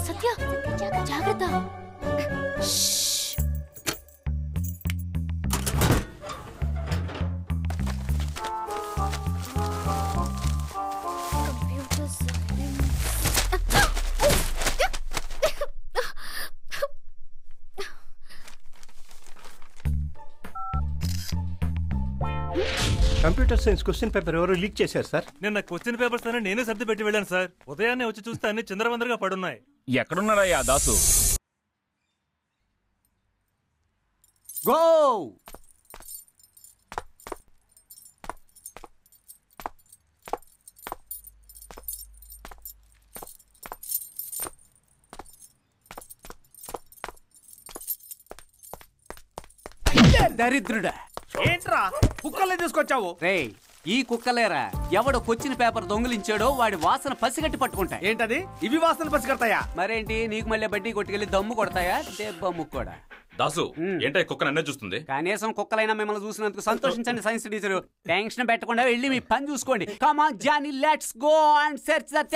సత్య జాగ్రత్త computer science question paper ఎవరు leak చేశారు సార్ నిన్న క్వశ్చన్ పేపర్స్ అన్ని నేనే సర్ది పెట్టి వెళ్ళాను సార్ ఉదయాన్నే వచ్చి చూస్తే అన్ని చిందరవందరగా పడున్నాయి ఎక్కడున్నాడయ్యా దాసు గో దరిద్రుడా ఏంట్రా కుక్కల్ని తీసుకొచ్చావు రేయ్ ఈ కుక్కలేరా ఎవడు కొచ్చిన పేపర్ దొంగిలించాడో వాడి వాసన పసిగట్టి పట్టుకుంటాయి ఏంటది ఇవి వాసన పసిగడతాయా మరేంటి నీకు మళ్ళీ బడ్డీ కొట్టుకెళ్ళి దమ్ము కొడతాయా దెబ్బ ముక్కోడా దాసు ఏంటో కుక్క నన్నే చూస్తుంది కనీసం కుక్కలైనా మిమ్మల్ని చూసినందుకు సంతోషించండి సైన్స్ టీచర్ టెన్షన్ పెట్టకుండా వెళ్ళి మీ పని చూసుకోండి come on Johnny let's go and search the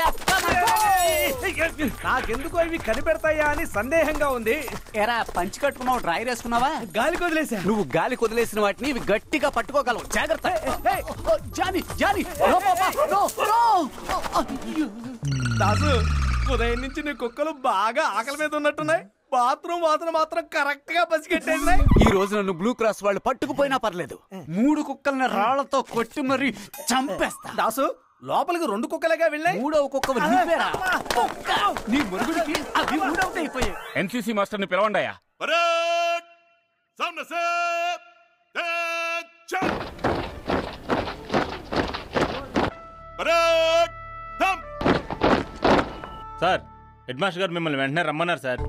నాకెందుకో ఇవి కనిపెడతాయా అని సందేహంగా ఉంది ఎరా పంచి కట్టుకున్నావు డ్రైర్ వేసుకున్నావా గాలి వదిలేసా నువ్వు గాలి కుదిలేసిన వాటిని ఇవి గట్టిగా పట్టుకోగలవు జాగ్రత్త oh, Johnny Johnny no, papa, no, no. అయ్యో. దాసు ఉదయం నుంచి నీ కుక్కలు బాగా ఆకలి మీద ఉన్నట్టున్నాయి బాత్రూమ్ వాసన మాత్రం కరెక్ట్ గా పసిగట్టేసినాయి ఈ రోజు నన్ను బ్లూ క్రాస్ వాళ్ళు పట్టుకుపోయినా పర్లేదు మూడు కుక్కల్ని రాళ్లతో కొట్టి మరి చంపేస్తా దాసు లోపలికి రెండు కుక్కలేగా వెళ్ళాయి మూడవ కుక్క నువ్వేరా కుక్క. నీ మురుగుడికి అవి మూడవది అయిపోయాయి ఎన్సీసీ మాస్టర్ ని పిలవండియా సార్ హెడ్ మాస్టర్ గారు మిమ్మల్ని వెంటనే రమ్మన్నారు సార్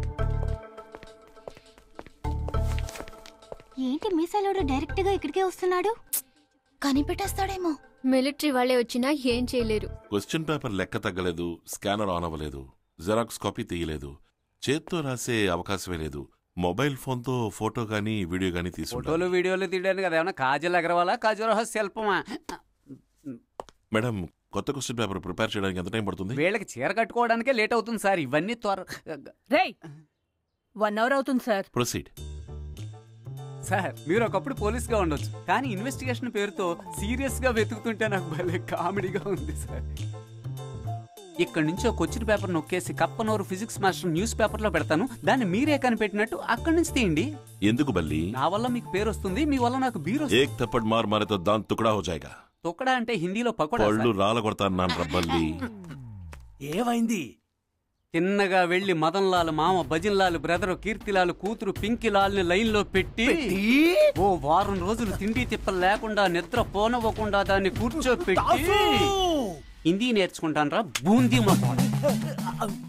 ఏంటి మీసాలోడు డైరెక్ట్ గా ఇక్కడికే వస్తున్నాడు కనిపెట్టేస్తాడేమో మిలిటరీ వాళ్ళే వచ్చినా ఏం చేయలేరు క్వశ్చన్ పేపర్ లెక్క తగ్గలేదు స్కానర్ ఆన్ అవ్వలేదు జెరాక్స్ కాపీ తీయలేదు చేత్తో రాసే అవకాశమే లేదు మొబైల్ ఫోన్తో ఫోటో గానీ వీడియో గానీ ఫోటోలు తీసుకుంటాను వీడియోలు తీయడానికి కదా ఏమన్నా కాజల్ అగర్వాలా కాజల్ శిల్పమా మేడం కొత్త క్వశ్చన్ పేపర్ ప్రిపేర్ చేయడానికి ఎంత టైం పడుతుంది వీళ్ళకి చీర కట్టుకోవడానికే లేట్ అవుతుంది సార్ ఇవన్నీ త్వర రేయ్ వన్ అవర్ అవుతుంది సార్ ప్రొసీడ్ సార్ మీరు ఒకప్పుడు పోలీస్ గా ఉండొచ్చు కానీ ఇన్వెస్టిగేషన్ పేరుతో సీరియస్ గా వెతుకుతుంటే నాకు భలే కామెడీగా ఉంది సార్ ఇక్కడ నుంచి ఒక క్వశ్చన్ పేపర్ నొక్కేసి Kappanuru physics master news paper లో పెడతాను దాన్ని మీరే కనిపెట్టినట్టు అక్కడి నుంచి తీయండి ఎందుకు బల్లి నా వల్ల మీకు పేరు వస్తుంది మీ వల్ల నాకు బీరు వస్తుంది. ఏక్ తప్పడ్ మార్ మారే తో దాన్ తుకడా హో జాయేగా తొక్కడా అంటే హిందీలో పకోడా పళ్ళు సార్. రాల కొడతాను నాన్న రబ్బల్లి ఏమైంది తిన్నగా వెళ్లి మదన్ లాల్ మామ భజన్ లాల్ బ్రదర్ కీర్తిలాల్ కూతురు పింకి లాల్ ని లైన్ లో పెట్టి ఓ వారం రోజులు తిండి తిప్పలు లేకుండా నిద్ర పోనవ్వకుండా దాన్ని కూర్చోపెట్టి హిందీ నేర్చుకుంటాను రా బూందీ మొహం